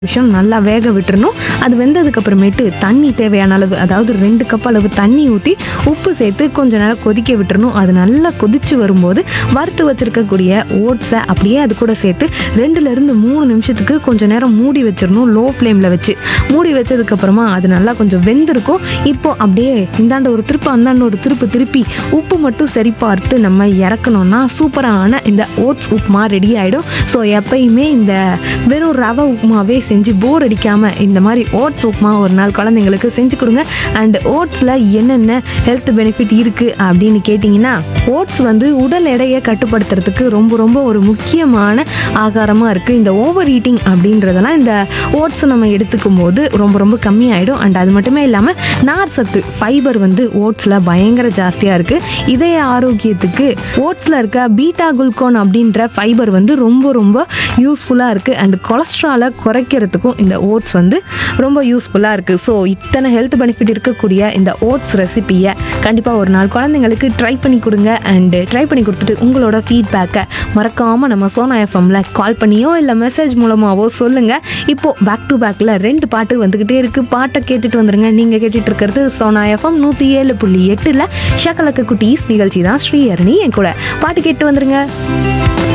நிமிஷம் நல்லா வேக விட்டுறணும் அது வெந்ததுக்கு அப்புறமேட்டு தண்ணி தேவையான அளவு அதாவது ரெண்டு கப் அளவு தண்ணி ஊற்றி உப்பு சேர்த்து கொஞ்ச நேரம் கொதிக்க விட்டுறணும் அது நல்லா கொதிச்சு வரும்போது வறுத்து வச்சிருக்கக்கூடிய ஓட்ஸை அப்படியே அது கூட சேர்த்து ரெண்டுலேருந்து மூணு நிமிஷத்துக்கு கொஞ்ச நேரம் மூடி வச்சிடணும் லோ ஃப்ளேமில் வச்சு மூடி வச்சதுக்கப்புறமா அது நல்லா கொஞ்சம் வெந்திருக்கும் இப்போ அப்படியே இந்தாண்ட ஒரு திருப்பு அந்தாண்ட ஒரு திருப்பு திருப்பி உப்பு மட்டும் சரி பார்த்து நம்ம இறக்கணும்னா சூப்பரான இந்த ஓட்ஸ் உப்புமா ரெடி ஆகிடும் ஸோ எப்பயுமே இந்த வெறும் ரவை உப்புமாவே செஞ்சு போர் அடிக்காமல் இந்த மாதிரி ஓட்ஸ் உப்புமா ஒரு நாள் குழந்தைங்களுக்கு செஞ்சு கொடுங்க அண்ட் ஓட்ஸில் என்னென்ன ஹெல்த் பெனிஃபிட் இருக்குது அப்படின்னு கேட்டிங்கன்னா ஓட்ஸ் வந்து உடல் எடையை கட்டுப்படுத்துறதுக்கு ரொம்ப ரொம்ப ஒரு முக்கியமான ஆகாரமாக இருக்குது இந்த ஓவர் ஈட்டிங் அப்படின்றதெல்லாம் இந்த ஓட்ஸை நம்ம எடுத்துக்கும் போது ரொம்ப ரொம்ப கம்மியாயிடும் அண்ட் அது மட்டுமே இல்லாமல் நார் சத்து ஃபைபர் வந்து ஓட்ஸில் பயங்கர ஜாஸ்தியாக இருக்குது இதய ஆரோக்கியத்துக்கு ஓட்ஸில் இருக்க பீட்டா குல்கோன் அப்படின்ற ஃபைபர் வந்து ரொம்ப ரொம்ப யூஸ்ஃபுல்லாக இருக்குது அண்ட் கொலஸ்ட்ராலை குறைக்கிறதுக்கும் இந்த ஓட்ஸ் வந்து ரொம்ப யூஸ்ஃபுல்லாக இருக்குது ஸோ இத்தனை ஹெல்த் பெனிஃபிட் இருக்கக்கூடிய இந்த ஓட்ஸ் ரெசிபியை கண்டிப்பாக ஒரு நாள் குழந்தைங்களுக்கு ட்ரை பண்ணி கொடுங்க அண்டு ட்ரை பண்ணி கொடுத்துட்டு உங்களோட ஃபீட்பேக்கை மறக்காமல் நம்ம சோனா எஃப்எம்ல கால் பண்ணியோ இல்லை மெசேஜ் மூலமாகவோ சொல்லுங்கள் இப்போது பேக் டு பேக்கில் ரெண்டு பாட்டு வந்துக்கிட்டே இருக்குது பாட்டை கேட்டுட்டு வந்துருங்க நீங்கள் கேட்டுட்டு இருக்கிறது சோனா எஃப்எம் நூற்றி ஏழு புள்ளி எட்டில் ஷக்கலக்க குட்டீஸ் நிகழ்ச்சி தான் ஸ்ரீஹரணி என் கூட பாட்டு கேட்டு வந்துருங்க